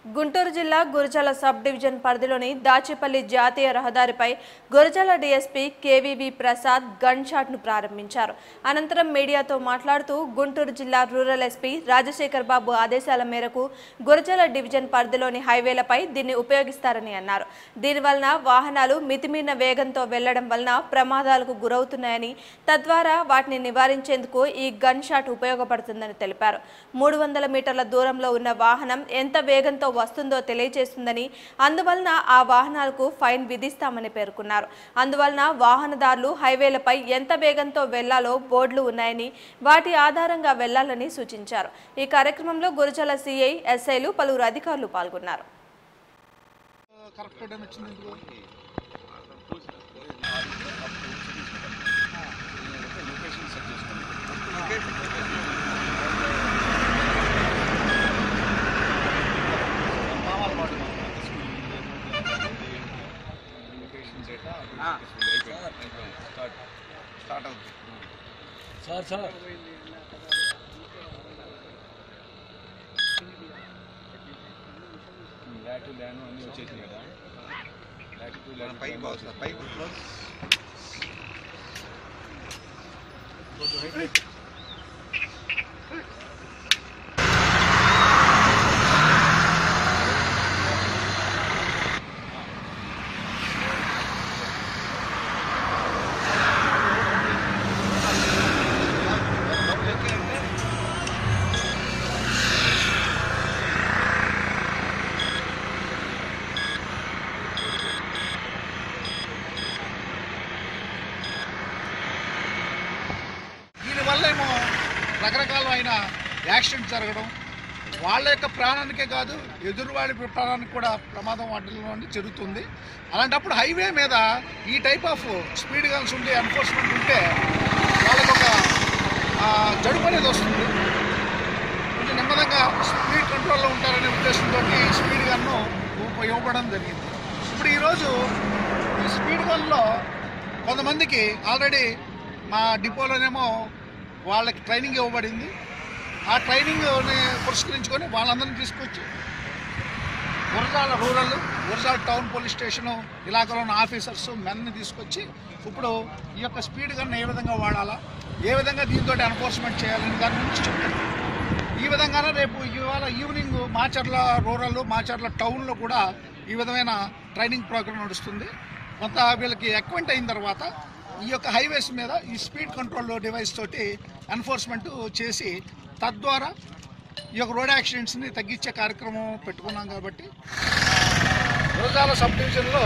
గుంటూరు జిల్లా Gurazala sub division పరిధిలోని దాచేపల్లి జాతీయ రహదారిపై Gurazala DSP KVV Prasad gun షాట్ను ప్రారంభించారు అనంతరం మీడియాతో మాట్లాడుతూ గుంటూరు జిల్లా రూరల్ ఎస్పీ రాజశేఖర్ బాబు ఆదేశాల మేరకు గురజాల డివిజన్ పరిధిలోని హైవేలపై దీన్ని ఉపయోగిస్తారని అన్నారు దీనివలన వాహనాలు మితిమీరిన వేగంతో వెళ్లడం వలన ప్రమాదాలకు గురవుతున్నాయని తద్వారా వాటిని నివారించేందుకు ఈ గన్ షాట్ ఉపయోగపడుతుందని తెలిపారు మూడు వందల మీటర్ల దూరంలో ఉన్న వాహనం ఎంత వేగంతో వస్తుందో తెలియజేస్తుందని అందువలన ఆ వాహనాలకు ఫైన్ విధిస్తామని పేర్కొన్నారు అందువలన వాహనదారులు హైవేలపై ఎంత వేగంతో వెళ్లాలో బోర్డులు ఉన్నాయని వాటి ఆధారంగా వెళ్లాలని సూచించారు ఈ కార్యక్రమంలో గురజాల సిఐ ఎస్ఐలు పలువురు అధికారులు పాల్గొన్నారు కరెక్ట్ టైం వచ్చింది ఎందుకు స్టార్ట్ అవుతుంది సార్ సార్ లాటివ్ ల్యాండ్ అన్నీ వచ్చేసినాయి కదా లాటివ్ ల్యాండ్ పైకి పోతుంది పైకి క్లోజ్ దీనివల్ల ఏమో రకరకాలమైన యాక్సిడెంట్ జరగడం వాళ్ళ యొక్క ప్రాణానికే కాదు ఎదురువాడి ప్రాణానికి కూడా ప్రమాదం వాటిలో జరుగుతుంది అలాంటప్పుడు హైవే మీద ఈ టైప్ ఆఫ్ స్పీడ్ గన్స్ ఉండే ఎన్ఫోర్స్మెంట్ ఉంటే వాళ్ళకు ఒక ఆ, జడుపు అనేది వస్తుంది కొంచెం నెమ్మదిగా స్పీడ్ కంట్రోల్లో ఉంటారనే ఉద్దేశంతో స్పీడ్ గన్ను ఇవ్వడం జరిగింది ఇప్పుడు ఈరోజు ఈ స్పీడ్ గన్లో కొంతమందికి ఆల్రెడీ మా డిపోలోనేమో వాళ్ళకి ట్రైనింగ్ ఇవ్వబడింది ఆ ట్రైనింగ్ని పురస్కరించుకొని వాళ్ళందరినీ తీసుకొచ్చి Gurazala rural Gurazala town police station ఇలాగలో ఉన్న ఆఫీసర్స్ మెన్ని తీసుకొచ్చి ఇప్పుడు ఈ యొక్క స్పీడ్ గన్ ఏ విధంగా వాడాలా ఏ విధంగా దీంతో ఎన్ఫోర్స్మెంట్ చేయాలని దాని గురించి చెప్తారు ఈ విధంగానే రేపు ఇవాళ ఈవినింగ్ మాచర్ల రూరల్ మాచర్ల టౌన్లో కూడా ఈ విధమైన ట్రైనింగ్ ప్రోగ్రామ్ నడుస్తుంది కొంత వీళ్ళకి ఎక్వెంట్ అయిన తర్వాత ఈ యొక్క హైవేస్ మీద ఈ స్పీడ్ కంట్రోల్ డివైస్ తోటి ఎన్ఫోర్స్మెంట్ చేసి తద్వారా ఈ యొక్క రోడ్ యాక్సిడెంట్స్ని తగ్గించే కార్యక్రమం పెట్టుకున్నాం కాబట్టి రోజాల సబ్ డివిజన్లో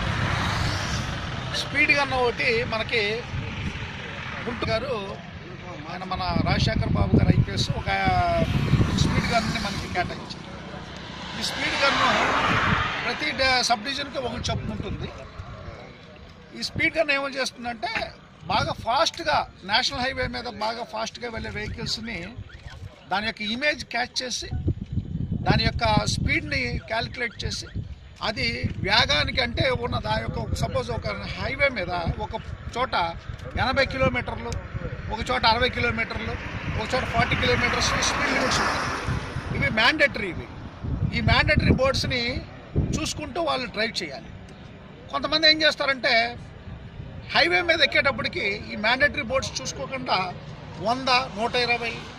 స్పీడ్ గన్ ఒకటి మనకి గుంటు గారు ఆయన మన రాజశేఖర్ బాబు గారు ఐపీఎస్ ఒక స్పీడ్ గన్ని మనకి కేటాయించారు ఈ స్పీడ్ గన్ను ప్రతి డ- సబ్ డివిజన్కి ఒకటి చొప్పున ఉంటుంది ఈ స్పీడ్ గన్ ఏమో చేస్తుందంటే బాగా ఫాస్ట్గా నేషనల్ హైవే మీద బాగా ఫాస్ట్గా వెళ్ళే వెహికల్స్ని దాని యొక్క ఇమేజ్ క్యాచ్ చేసి దాని యొక్క స్పీడ్ని క్యాలిక్యులేట్ చేసి అది వేగానికి అంటే ఉన్న దాని యొక్క సపోజ్ ఒక హైవే మీద ఒక చోట ఎనభై కిలోమీటర్లు ఒక చోట అరవై కిలోమీటర్లు ఒక చోట ఫార్టీ కిలోమీటర్స్ స్పీడ్ లిమిట్స్ ఉంటాయి ఇవి మ్యాండేటరీ ఇవి ఈ మ్యాండేటరీ బోర్డ్స్ని చూసుకుంటూ వాళ్ళు డ్రైవ్ చేయాలి కొంతమంది ఏం చేస్తారంటే హైవే మీద ఎక్కేటప్పటికి ఈ మ్యాండేటరీ బోర్డ్స్ చూసుకోకుండా వంద నూట ఇరవై